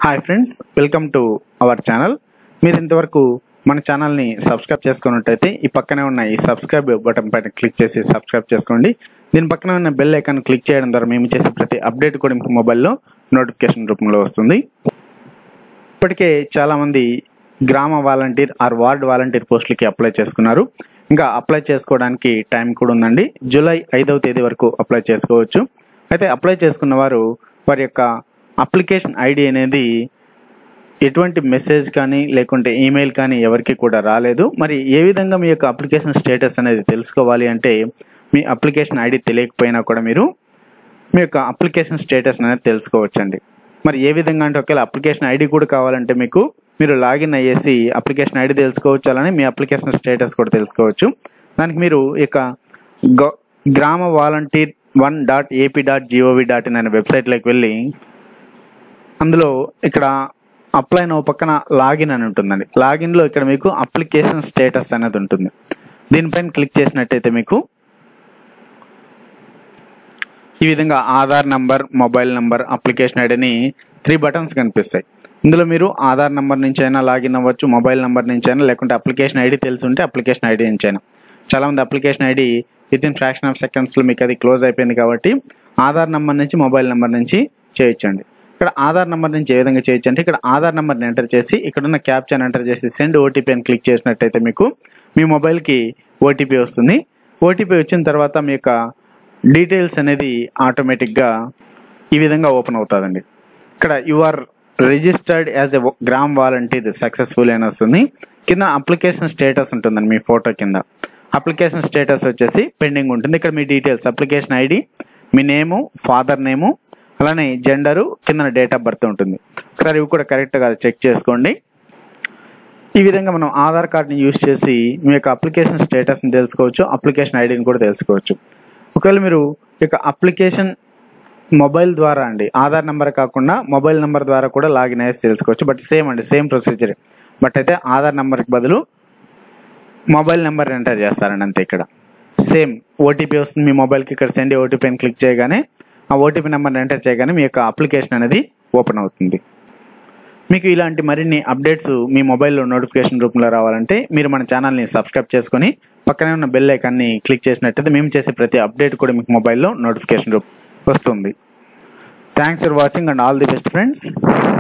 hi friends welcome to our channel మీరు ఇంతవరకు మన ఛానల్ని సబ్స్క్రైబ్ చేసుకున్నట్టయితే ఈ పక్కనే ఉన్న ఈ సబ్స్క్రైబ్ బటన్ పైన క్లిక్ చేసి సబ్స్క్రైబ్ చేసుకోండి దీని పక్కన ఉన్న బెల్ ఐకాన్ క్లిక్ చేయడం ద్వారా మేము చేసే ప్రతి అప్డేట్ కూడా మీకు మొబైల్లో నోటిఫికేషన్ రూపంలో వస్తుంది ఇప్పటికే చాలామంది గ్రామ వాలంటీర్ ఆర్ వార్డ్ వాలంటీర్ పోస్టులకి అప్లై చేసుకున్నారు ఇంకా అప్లై చేసుకోవడానికి టైం కూడా ఉందండి జూలై ఐదవ తేదీ వరకు అప్లై చేసుకోవచ్చు అయితే అప్లై చేసుకున్న వారు వారి యొక్క అప్లికేషన్ ఐడి అనేది ఎటువంటి మెసేజ్ కానీ లేకుంటే ఈమెయిల్ కానీ ఎవరికి కూడా రాలేదు మరి ఏ విధంగా మీ యొక్క అప్లికేషన్ స్టేటస్ అనేది తెలుసుకోవాలి అంటే మీ అప్లికేషన్ ఐడి తెలియకపోయినా కూడా మీరు మీ యొక్క అప్లికేషన్ స్టేటస్ అనేది తెలుసుకోవచ్చండి మరి ఏ విధంగా అంటే ఒకవేళ అప్లికేషన్ ఐడి కూడా కావాలంటే మీకు మీరు లాగిన్ అయ్యేసి అప్లికేషన్ ఐడి తెలుసుకోవచ్చు అలానే మీ అప్లికేషన్ స్టేటస్ కూడా తెలుసుకోవచ్చు దానికి మీరు ఇక గ- గ్రామ volunteer one dot AP dot GOV dot in అనే వెబ్సైట్లోకి వెళ్ళి అందులో ఇక్కడ అప్లై నో పక్కన లాగిన్ అని ఉంటుందండి లాగిన్లో ఇక్కడ మీకు అప్లికేషన్ స్టేటస్ అనేది ఉంటుంది దీనిపైన క్లిక్ చేసినట్టయితే మీకు ఈ విధంగా Aadhaar number mobile number application ఐడిని త్రీ బటన్స్ కనిపిస్తాయి ఇందులో మీరు ఆధార్ నంబర్ నుంచి అయినా లాగిన్ అవ్వచ్చు మొబైల్ నంబర్ నుంచి అయినా లేకుంటే అప్లికేషన్ ఐడి తెలిసి ఉంటే అప్లికేషన్ ఐడి నుంచి అయినా చాలామంది application ID with in fraction of సెకండ్స్లో మీకు అది క్లోజ్ అయిపోయింది కాబట్టి ఆధార్ నంబర్ నుంచి మొబైల్ నంబర్ నుంచి చేయొచ్చండి ఇక్కడ ఆధార్ నంబర్ నుంచి ఏ విధంగా చేయొచ్చు అంటే ఇక్కడ ఆధార్ నంబర్ని ఎంటర్ చేసి ఇక్కడ ఉన్న క్యాప్చాన్ ఎంటర్ చేసి సెండ్ ఓటీపీ అని క్లిక్ చేసినట్టయితే మీకు మీ మొబైల్కి ఓటీపీ వస్తుంది ఓటీపీ వచ్చిన తర్వాత మీ యొక్క డీటెయిల్స్ అనేది ఆటోమేటిక్గా ఈ విధంగా ఓపెన్ అవుతుందండి ఇక్కడ you are registered as a గ్రామ్ వాలంటీర్ సక్సెస్ఫుల్ అని వస్తుంది కింద అప్లికేషన్ స్టేటస్ ఉంటుందండి మీ ఫోటో కింద అప్లికేషన్ స్టేటస్ వచ్చేసి పెండింగ్ ఉంటుంది ఇక్కడ మీ డీటెయిల్స్ అప్లికేషన్ ఐడి మీ నేము ఫాదర్ నేము అలానే జెండరు కింద డేట్ ఆఫ్ బర్త్ ఉంటుంది ఒకసారి ఇవి కూడా కరెక్ట్గా చెక్ చేసుకోండి ఈ విధంగా మనం ఆధార్ కార్డ్ని యూస్ చేసి మీ యొక్క అప్లికేషన్ స్టేటస్ని తెలుసుకోవచ్చు అప్లికేషన్ ఐడిని కూడా తెలుసుకోవచ్చు ఒకవేళ మీరు ఈ యొక్క అప్లికేషన్ మొబైల్ ద్వారా అండి ఆధార్ నెంబర్ కాకుండా మొబైల్ నెంబర్ ద్వారా కూడా లాగిన్ అయ్యేసి తెలుసుకోవచ్చు బట్ సేమ్ అండి సేమ్ ప్రొసీజర్ బట్ అయితే ఆధార్ నెంబర్కి బదులు మొబైల్ నెంబర్ ఎంటర్ చేస్తారండి అంతే ఇక్కడ సేమ్ ఓటీపీ వస్తుంది మీ మొబైల్కి ఇక్కడ సెండ్ ఓటీపీ అని క్లిక్ చేయగానే ఆ ఓటీపీ నెంబర్ని ఎంటర్ చేయగానే మీ యొక్క అప్లికేషన్ అనేది ఓపెన్ అవుతుంది మీకు ఇలాంటి మరిన్ని అప్డేట్స్ మీ మొబైల్లో నోటిఫికేషన్ రూపంలో రావాలంటే మీరు మన ఛానల్ని సబ్స్క్రైబ్ చేసుకొని పక్కనే ఉన్న బెల్ ఐకాన్ని క్లిక్ చేసినట్టయితే మేము చేసే ప్రతి అప్డేట్ కూడా మీకు మొబైల్లో నోటిఫికేషన్ రూపం వస్తుంది thanks for watching and all the best friends